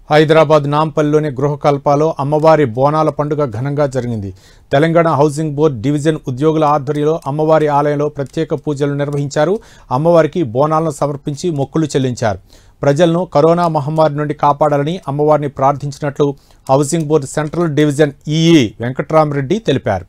హైదరాబాద్ నాంపల్లిలోని గృహకల్పాలో అమ్మవారి బోనాల పండుగ ఘనంగా జరిగింది తెలంగాణ హౌసింగ్ బోర్డు డివిజన్ ఉద్యోగుల ఆధ్వర్యంలో అమ్మవారి ఆలయంలో ప్రత్యేక పూజలు నిర్వహించారు అమ్మవారికి బోనాలను సమర్పించి మొక్కులు చెల్లించారు ప్రజలను కరోనా మహమ్మారి నుండి కాపాడాలని అమ్మవారిని ప్రార్థించినట్లు housing board central division EE Venkatramareddy తెలిపారు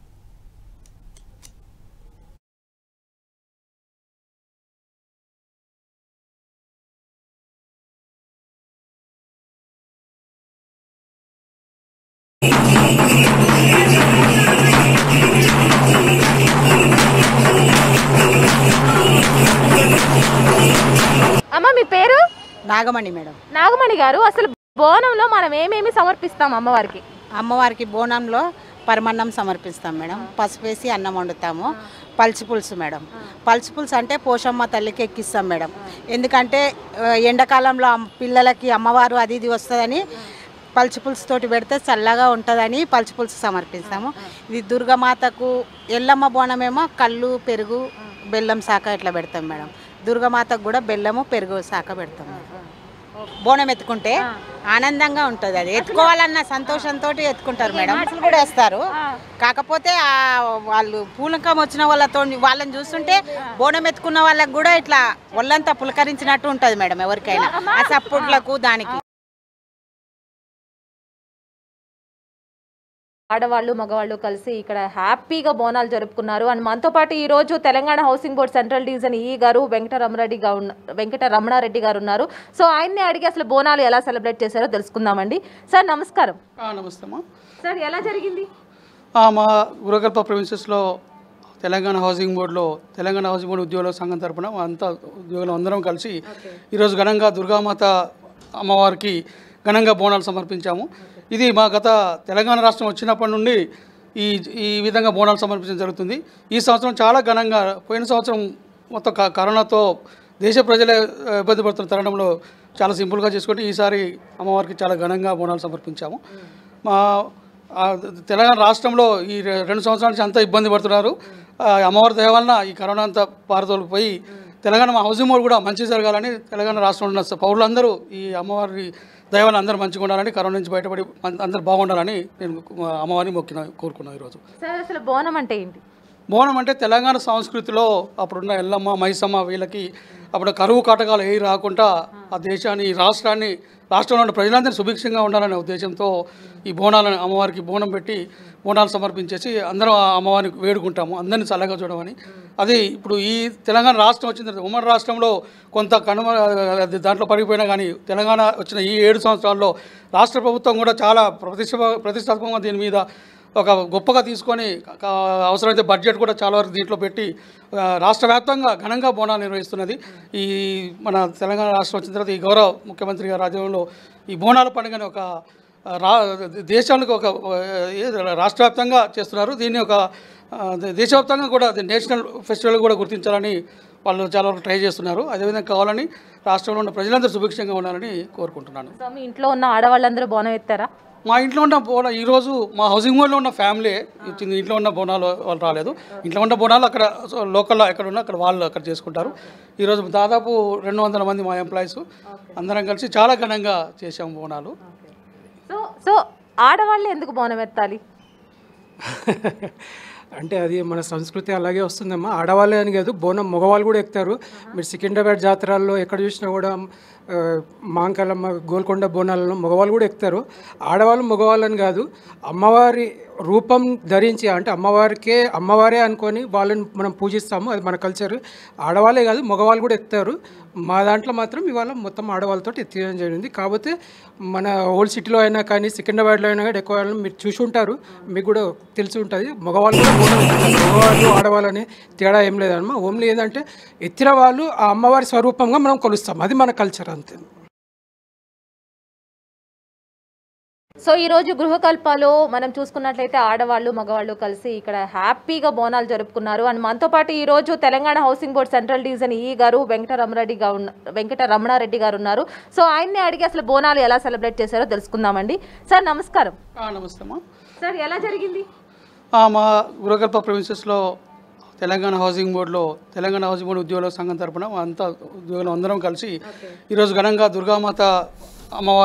అమ్మ మీ పేరు నాగమణి మేడం నాగమణి గారు అసలు బోనంలో మనం ఏమేమి సమర్పిస్తాం అమ్మవారికి అమ్మవారికి బోనంలో పరమన్నం సమర్పిస్తాం మేడం పసుపు వేసి అన్నం వండుతాము పల్చి పులుసు మేడం పల్చి పులుసు అంటే పోషమ్మ తల్లికి ఎక్కిస్తాం మేడం ఎందుకంటే ఆ, ఎండాకాలంలో అమ్- పిల్లలకి అమ్మవారు అది ఇది వస్తుందని పల్చి పులుసు తోటి పెడితే చల్లగా ఉంటుందని పల్చి పులుసు సమర్పిస్తాము ఇది దుర్గమాతకు ఎల్లమ్మ బోనమేమో కళ్ళు పెరుగు బెల్లం శాఖ ఇట్లా పెడతాం మేడం దుర్గమాతకు కూడా బెల్లము పెరుగు శాఖ పెడతాం మేడం. బోనం ఎత్తుకుంటే ఆనందంగా ఉంటుంది అది ఎత్తుకోవాలన్న సంతోషంతో ఎత్తుకుంటారు మేడం అసలు కూడా వేస్తారు కాకపోతే ఆ వాళ్ళు పూలకం వచ్చిన వాళ్ళతో వాళ్ళని చూస్తుంటే బోనం ఎత్తుకున్న వాళ్ళకి కూడా ఇట్లా ఒళ్ళంతా పులకరించినట్టు ఉంటుంది మేడం ఎవరికైనా ఆ సప్పుట్లకు దానికి ఆడవాళ్ళు మగవాళ్ళు కలిసి ఇక్కడ హ్యాపీగా బోనాలు జరుపుకున్నారు అండ్ మనతో పాటు ఈ రోజు Telangana housing board central division E గారు వెంకట రమణారెడ్డి గారు ఉన్న- వెంకట రమణారెడ్డి గారు ఉన్నారు సో ఆయన్ని అడిగి అసలు బోనాలు ఎలా సెలబ్రేట్ చేశారో తెలుసుకుందామండి సార్ నమస్కారం ఆ, నమస్తే అమ్మా సార్ ఎలా జరిగింది ఆ, మా గురకల్ప ప్రొవిన్సెస్లో తెలంగాణ హౌసింగ్ బోర్డులో తెలంగాణ హౌసింగ్ బోర్డు ఉద్యోగుల సంఘం తరపున మా అంతా ఉద్యోగులు అందరం కలిసి ఈరోజు ఘనంగా దుర్గామాత అమ్మవారికి ఘనంగా బోనాలు సమర్పించాము ఇది మా గత తెలంగాణ రాష్ట్రం వచ్చినప్పటి నుండి ఈ ఈ విధంగా బోనాలు సమర్పించడం జరుగుతుంది ఈ సంవత్సరం చాలా ఘనంగా పోయిన సంవత్సరం మొత్తం క- కరోనాతో దేశ ప్రజలే ఆ, ఇబ్బంది పడుతున్న తరుణంలో చాలా సింపుల్గా చేసుకుంటే ఈసారి అమ్మవారికి చాలా ఘనంగా బోనాలు సమర్పించాము మా ఆ, తెలంగాణ రాష్ట్రంలో ఈ రె- రెండు సంవత్సరాల నుంచి అంతా ఇబ్బంది పడుతున్నారు ఆ, అమ్మవారి దయ వలన ఈ కరోనా అంతా పారదోలిపోయి తెలంగాణ మా హౌసింగ్ బోర్డు కూడా మంచి జరగాలని తెలంగాణ రాష్ట్రంలో ఉన్న స- పౌరులందరూ ఈ అమ్మవారి దయ వలన అందరూ మంచిగా ఉండాలని కరోనా నుంచి బయటపడి అం- అందరూ బాగుండాలని నేను మా అమ్మవారిని మొక్కిన కోరుకున్నాను ఈరోజు సార్ అసలు బోనం అంటే ఏంటి బోనం అంటే తెలంగాణ సంస్కృతిలో అప్పుడున్న ఎల్లమ్మ మైసమ్మ వీళ్ళకి అప్పుడు కరువు కాటకాలు ఏ రాకుండా ఆ దేశాన్ని ఈ రాష్ట్రాన్ని రాష్ట్రంలో ఉన్న ప్రజలందరూ సుభిక్షంగా ఉండాలనే ఉద్దేశంతో ఈ బోనాలను అమ్మవారికి బోనం పెట్టి బోనాలు సమర్పించేసి అందరం ఆ అమ్మవారిని వేడుకుంటాము అందరినీ చల్లగా చూడమని అది ఇప్పుడు ఈ తెలంగాణ రాష్ట్రం వచ్చిన తర్వాత ఉమ్మడి రాష్ట్రంలో కొంత కనుమ అది దాంట్లో పడిపోయినా కానీ తెలంగాణ వచ్చిన ఈ ఏడు సంవత్సరాల్లో రాష్ట్ర ప్రభుత్వం కూడా చాలా ప్రతిష్ట ప్రతిష్టాత్మకంగా దీని మీద ఒక గొప్పగా తీసుకొని క- అవసరమైతే బడ్జెట్ కూడా చాలా వరకు దీంట్లో పెట్టి ఆ, రాష్ట్ర వ్యాప్తంగా ఘనంగా బోనాలు నిర్వహిస్తున్నది ఈ మన తెలంగాణ రాష్ట్రం వచ్చిన తర్వాత ఈ గౌరవ ముఖ్యమంత్రి గారి రాజ్యంలో ఈ బోనాల పండుగని ఒక ఆ, రా దేశానికి ఒక ఆ, ఏ- రాష్ట్ర వ్యాప్తంగా చేస్తున్నారు దీన్ని ఒక ఆ, దేశవ్యాప్తంగా కూడా అది నేషనల్ ఫెస్టివల్ కూడా గుర్తించాలని వాళ్ళు చాలా వరకు ట్రై చేస్తున్నారు అదేవిధంగా కావాలని రాష్ట్రంలో ఉన్న ప్రజలందరూ సుభిక్షంగా ఉండాలని కోరుకుంటున్నాను సో మీ ఇంట్లో ఉన్న ఆడవాళ్ళందరూ బోనం ఎత్తారా మా ఇంట్లో ఉన్న బోన ఈరోజు మా హౌసింగ్ బోర్డులో ఉన్న ఫ్యామిలీ ఇచ్చింది ఇంట్లో ఉన్న బోనాలు వాళ్ళు రాలేదు ఇంట్లో ఉన్న బోనాలు అక్కడ సో లోకల్లో ఎక్కడ ఉన్నా అక్కడ వాళ్ళు అక్కడ చేసుకుంటారు ఈరోజు దాదాపు రెండు వందల మంది మా ఎంప్లాయీస్ అందరం కలిసి చాలా ఘనంగా చేసాము బోనాలు సో సో ఆడవాళ్ళు ఎందుకు బోనం ఎత్తాలి అంటే అది మన సంస్కృతి అలాగే వస్తుందమ్మా ఆడవాళ్ళే అని కాదు బోనం మగవాళ్ళు కూడా ఎక్కుతారు మీరు సికింద్రాబాద్ జాతరాల్లో ఎక్కడ చూసినా కూడా ఆ, మాంకాలమ్మ గోల్కొండ బోనాలలో మగవాళ్ళు కూడా ఎక్కుతారు ఆడవాళ్ళు మగవాళ్ళు అని కాదు అమ్మవారి రూపం ధరించి అంటే అమ్మవారికే అమ్మవారే అనుకొని వాళ్ళని మనం పూజిస్తాము అది మన కల్చర్ ఆడవాళ్ళే కాదు మగవాళ్ళు కూడా ఎక్కుతారు మా దాంట్లో మాత్రం ఇవాళ మొత్తం ఆడవాళ్ళతో ఎత్తివేయడం జరిగింది కాకపోతే మన ఓల్డ్ సిటీలో అయినా కానీ సికింద్రాబాద్లో అయినా కానీ ఎక్కువ వాళ్ళని మీరు చూసి ఉంటారు మీకు కూడా తెలిసి ఉంటుంది మగవాళ్ళు కూడా బోనం ఎత్తుతారు. మగవాళ్ళు ఆడవాళ్ళని తేడా ఏం లేదమ్మా ఓన్లీ ఏంటంటే ఎత్తిన వాళ్ళు ఆ అమ్మవారి స్వరూపంగా మనం కొలుస్తాం అది మన కల్చర్ అంతే సో ఈ రోజు గృహకల్పలో మనం చూసుకున్నట్లయితే ఆడవాళ్ళు మగవాళ్ళు కలిసి ఇక్కడ హ్యాపీగా బోనాలు జరుపుకున్నారు అండ్ మనతో పాటు ఈ రోజు Telangana housing board central division E గారు వెంకట రమణారెడ్డి గారు ఉన్న- వెంకట రమణారెడ్డి గారు ఉన్నారు సో ఆయన్ని అడిగి అసలు బోనాలు ఎలా సెలబ్రేట్ చేశారో తెలుసుకుందామండి సార్ నమస్కారం ఆ, నమస్తే అమ్మా సార్ ఎలా జరిగింది ఆ, మా గురకల్ప ప్రొవిన్సెస్లో తెలంగాణ హౌసింగ్ బోర్డులో తెలంగాణ హౌసింగ్ బోర్డు ఉద్యోగుల సంఘం తరపున మా అంతా ఉద్యోగులు అందరం కలిసి ఈరోజు ఘనంగా దుర్గామాత అమ్మవారి